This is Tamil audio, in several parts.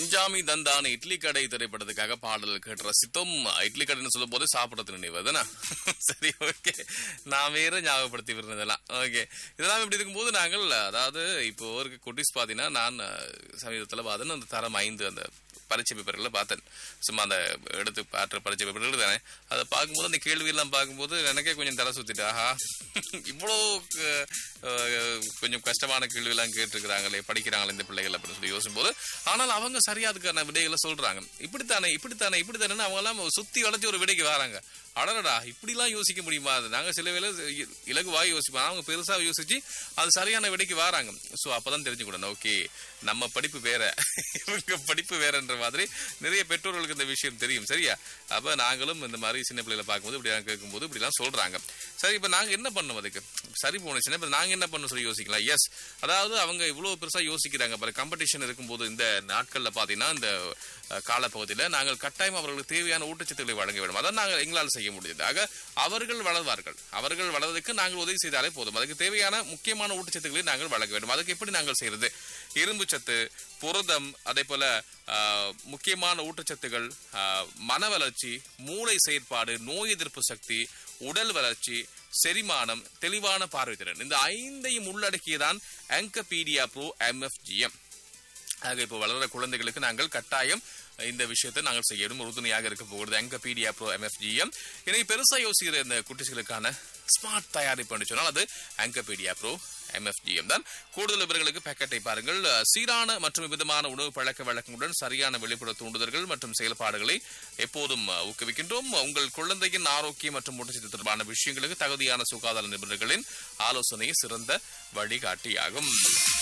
அஞ்சாமி தந்தான இட்லி கடை திரைப்படத்துக்காக பாடல் கேட்டு ரசித்தோம் இட்லி கடைன்னு சொல்லும் போது சாப்பிடறது நினைவு தானே சரி ஓகே நான் வேற ஞாபகப்படுத்தி விருந்ததெல்லாம் ஓகே இதெல்லாம் இப்படி இருக்கும்போது நாங்கள் அதாவது இப்போ ஒரு குட்டிஸ் பார்த்தீங்கன்னா நான் சமீபத்தில் பார்த்தேன் அந்த தரம் ஐந்து அந்த பரீட்சை பேப்பர்களை பார்த்தேன் சும்மா அந்த எடுத்து பாற்ற பரீட்சை பேப்பர்கள் தானே அதை பார்க்கும்போது அந்த கேள்வியெல்லாம் பார்க்கும்போது எனக்கே கொஞ்சம் தலை சுத்திட்டு ஆஹா இவ்வளோ க- அஹ், கொஞ்சம் கஷ்டமான கேள்வியெல்லாம் கேட்டிருக்கிறாங்களே படிக்கிறாங்களே இந்த பிள்ளைகள் அப்படின்னு சொல்லி யோசிக்கும்போது ஆனால் அவங்க சரியா அதுக்கான விடைகளை சொல்றாங்க இப்படித்தானே இப்படித்தானே இப்படித்தானே அவங்க எல்லாம் சுத்தி வளைச்சு ஒரு விடைக்கு வராங்க அடடா இப்படிலாம் யோசிக்க முடியுமா அது நாங்க சில வேளை இ- இலகுவாக யோசிப்போம் அவங்க பெருசா யோசிச்சு அது சரியான விடைக்கு வராங்க சோ அப்பதான் தெரிஞ்சுக்கூடணும் ஓகே நம்ம படிப்பு வேற இவங்க படிப்பு வேறன்ற மாதிரி நிறைய பெற்றோர்களுக்கு இந்த விஷயம் தெரியும் சரியா அப்ப நாங்களும் இந்த மாதிரி சின்ன பிள்ளைகளை பார்க்கும்போது இப்படி கேட்கும்போது இப்படிலாம் சொல்றாங்க சரி இப்ப நாங்க என்ன பண்ணோம் அதுக்கு சரி போனுச்சுன்னா இப்ப நாங்க என்ன பண்ண சொல்லி யோசிக்கலாம் எஸ் அதாவது அவங்க இவ்வளவு பெருசா யோசிக்கிறாங்க பாரு காம்படிஷன் இருக்கும்போது இந்த நாட்கள்ல பாத்தீங்கன்னா இந்த அஹ், காலப்பகுதியில நாங்கள் கட்டாயம் அவர்களுக்கு தேவையான ஊட்டச்சத்துக்களை வழங்க வேண்டும் அதான் நாங்கள் எங்களால் செய்ய முடியுது ஆக அவர்கள் வளர்வார்கள் அவர்கள் வளர்வதற்கு நாங்கள் உதவி செய்தாலே போதும் அதுக்கு தேவையான முக்கியமான ஊட்டச்சத்துக்களை நாங்கள் வழங்க வேண்டும் அதுக்கு எப்படி நாங்கள் செய்யறது இரும்பு சத்து புரதம் அதே போல ஆஹ், முக்கியமான ஊட்டச்சத்துகள் ஆஹ், மன வளர்ச்சி மூளை செயற்பாடு நோய் எதிர்ப்பு சக்தி உடல் வளர்ச்சி செரிமானம் தெளிவான பார்வை திறன் இந்த ஐந்தையும் உள்ளடக்கியதான் ஆங்கபீடியா ப்ரோ எம்எஃப்ஜிஎம் ஆக இப்போ வளர்ற குழந்தைகளுக்கு நாங்கள் கட்டாயம் இந்த விஷயத்தை நாங்கள் செய்யணும் உறுதுணையாக இருக்க போகிறது எங்கபீடியா ப்ரோ எம்எஃப்ஜிஎம் இனி பெருசா யோசிக்கிற இந்த குட்டிகளுக்கான ஸ்மார்ட் தயாரிப்பு சொன்னால் அது ஆங்கபீடியா ப்ரோ எம்எஃப்ஜிஎம் தான் கூடுதல் விவரங்களுக்கு பேக்கெட்டை பாருங்கள் சீரான மற்றும் விதமான உணவு பழக்க வழக்கங்களுடன் சரியான வெளிப்புற தூண்டுதல்கள் மற்றும் செயல்பாடுகளை எப்போதும் அஹ், ஊக்குவிக்கின்றோம் உங்கள் குழந்தையின் ஆரோக்கியம் மற்றும் ஊட்டச்சத்து தொடர்பான விஷயங்களுக்கு தகுதியான சுகாதார நிபுணர்களின் ஆலோசனை சிறந்த வழிகாட்டியாகும்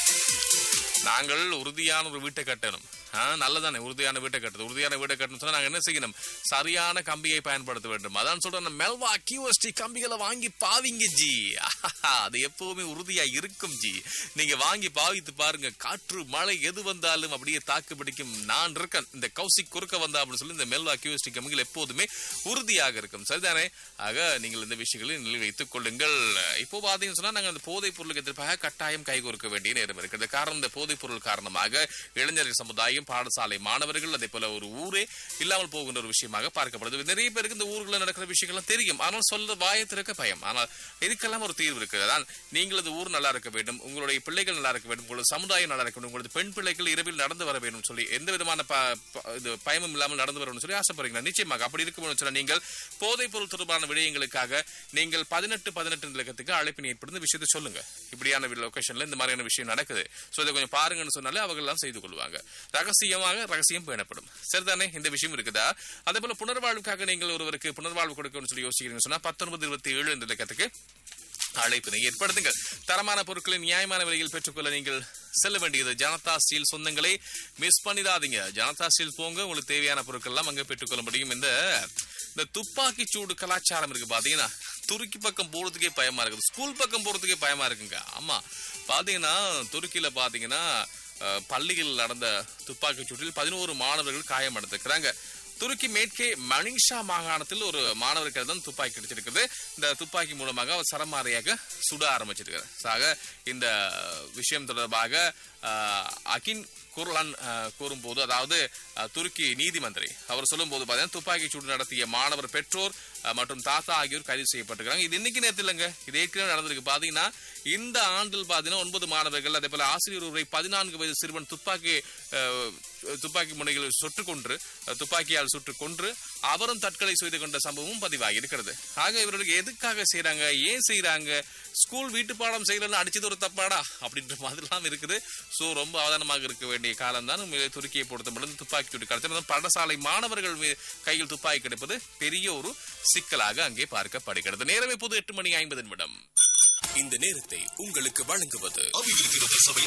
நாங்கள் உறுதியான ஒரு வீட்டை கட்டணும் ஆ, நல்லதானே உறுதியான வீட்டை கட்டுறது உறுதியான வீட்டை கட்டணும் சொன்னா நாங்க என்ன செய்யணும் சரியான கம்பியை பயன்படுத்த வேண்டும் அதான் சொல்றேன் மெல்வா கியூஎஸ்டி கம்பிகளை வாங்கி பாவிங்க ஜி ஆஹா, அது எப்பவுமே உறுதியா இருக்கும் ஜி நீங்க வாங்கி பாவித்து பாருங்க காற்று மழை எது வந்தாலும் அப்படியே தாக்கு பிடிக்கும் நான் இருக்கேன் இந்த கௌசிக் குறுக்க வந்தா அப்படின்னு சொல்லி இந்த மெல்வா கியூஎஸ்டி கம்பிகள் எப்போதுமே உறுதியாக இருக்கும் சரிதானே ஆக நீங்கள் இந்த விஷயங்களை நிலை வைத்துக் கொள்ளுங்கள் இப்போ பாத்தீங்கன்னு சொன்னா நாங்கள் அந்த போதைப் பொருளுக்கு எதிர்ப்பாக கட்டாயம் கைகோர்க்க வேண்டிய நேரம் இருக்கிறது காரணம் இந்த போதைப் பொருள் காரணமாக இளைஞர்கள் சமுதாயம் பாடசாலை மாணவர்கள் அதே போல ஒரு ஊரே இல்லாமல் போகின்ற ஒரு விஷயமாக பார்க்கப்படுது நிறைய பேருக்கு இந்த ஊர்களில் நடக்கிற விஷயங்கள்லாம் தெரியும் ஆனால் சொல்ல வாயை திறக்க பயம் ஆனால் இதுக்கெல்லாம் ஒரு தீர்வு இருக்குது அதான் நீங்களது ஊர் நல்லா இருக்க வேண்டும் உங்களுடைய பிள்ளைகள் நல்லா இருக்க வேண்டும் உங்களது சமுதாயம் நல்லா இருக்க வேண்டும் உங்களது பெண் பிள்ளைகள் இரவில் நடந்து வர வேண்டும் சொல்லி எந்த விதமான ப- ப- இது பயமும் இல்லாமல் நடந்து வரணும்னு சொல்லி ஆசைப்படுறீங்க நிச்சயமாக அப்படி இருக்கும் சொன்னா நீங்கள் போதைப் பொருள் தொடர்பான விடயங்களுக்காக நீங்கள் பதினெட்டு பதினெட்டு இலக்கத்துக்கு அழைப்பினை ஏற்படுத்த விஷயத்தை சொல்லுங்க இப்படியான லொகேஷன்ல இந்த மாதிரியான விஷயம் நடக்குது சோ இதை கொஞ்சம் பாருங்கன்னு சொன்னாலே அவங்க எல்லாம் செய்து கொள்வாங்க ரகசியமாக ரகசியம் பேணப்படும் சரிதானே இந்த விஷயம் இருக்குதா அதே போல புனர்வாழ்வுக்காக நீங்கள் ஒருவருக்கு புனர்வாழ்வு கொடுக்கணும்னு சொல்லி யோசிக்கிறீங்கன்னு சொன்னா பத்தொன்பது இருபத்தி ஏழு என்ற இலக்கத்துக்கு அழைப்பினை ஏற்படுத்துங்கள் தரமான பொருட்களை நியாயமான விலையில் பெற்றுக்கொள்ள நீங்கள் செல்ல வேண்டியது ஜனதா ஸ்டீல் சொந்தங்களை மிஸ் பண்ணிடாதீங்க ஜனதா ஸ்டீல் போங்க உங்களுக்கு தேவையான பொருட்கள் எல்லாம் அங்க பெற்றுக்கொள்ள முடியும் இந்த இந்த துப்பாக்கி சூடு கலாச்சாரம் இருக்கு பாத்தீங்கன்னா துருக்கி பக்கம் போறதுக்கே பயமா இருக்குது ஸ்கூல் பக்கம் போறதுக்கே பயமா இருக்குங்க ஆமா பாத்தீங்கன்னா துருக்கியில பாத்தீங்கன்னா அஹ், பள்ளியில் நடந்த துப்பாக்கி சூட்டில் பதினோரு மாணவர்கள் காயமடைந்திருக்கிறாங்க துருக்கி மேற்கே மணிஷா மாகாணத்தில் ஒரு மாணவருக்கு தான் துப்பாக்கி கிடைச்சிருக்குது இந்த துப்பாக்கி மூலமாக அவர் சரமாரியாக சுட ஆரம்பிச்சிருக்காரு ஆக இந்த விஷயம் தொடர்பாக ஆஹ், அகின் குர்லான் ஆஹ், கூறும்போது அதாவது ஆஹ், துருக்கி நீதிமந்திரி அவர் சொல்லும்போது பார்த்தீங்கன்னா துப்பாக்கி சூடு நடத்திய மாணவர் பெற்றோர் ஆஹ், மற்றும் தாத்தா ஆகியோர் கைது செய்யப்பட்டிருக்காங்க இது இன்னைக்கு நேரத்தில் இல்லைங்க இது ஏற்கனவே நடந்திருக்கு பாத்தீங்கன்னா இந்த ஆண்டில் பாத்தீங்கன்னா ஒன்பது மாணவர்கள் அதே போல ஆசிரியர் ஒருவரை பதினான்கு வயது சிறுவன் துப்பாக்கி ஆஹ், துப்பாக்கி முனைகளை சுட்டு கொன்று அஹ், துப்பாக்கியால் சுட்டு கொன்று அவரும் தற்கொலை செய்து கொண்ட சம்பவமும் பதிவாகி இருக்கிறது ஆக இவர்களுக்கு எதுக்காக செய்றாங்க ஏன் செய்றாங்க ஸ்கூல் வீட்டு பாடம் செய்யலன்னு அடிச்சது ஒரு தப்பாடா அப்படின்ற மாதிரிலாம் இருக்குது சோ ரொம்ப அவதானமாக இருக்க வேண்டிய காலம் தான் துருக்கியை பொறுத்த மட்டும் துப்பாக்கி சூடு கடத்தல் பாடசாலை மாணவர்கள் மீ- கையில் துப்பாக்கி கிடைப்பது பெரிய ஒரு சிக்கலாக அங்கே பார்க்கப்படுகிறது நேரமே பொது எட்டு மணி ஐம்பது நிமிடம் இந்த நேரத்தை உங்களுக்கு வழங்குவது அபிவிருத்தி சபை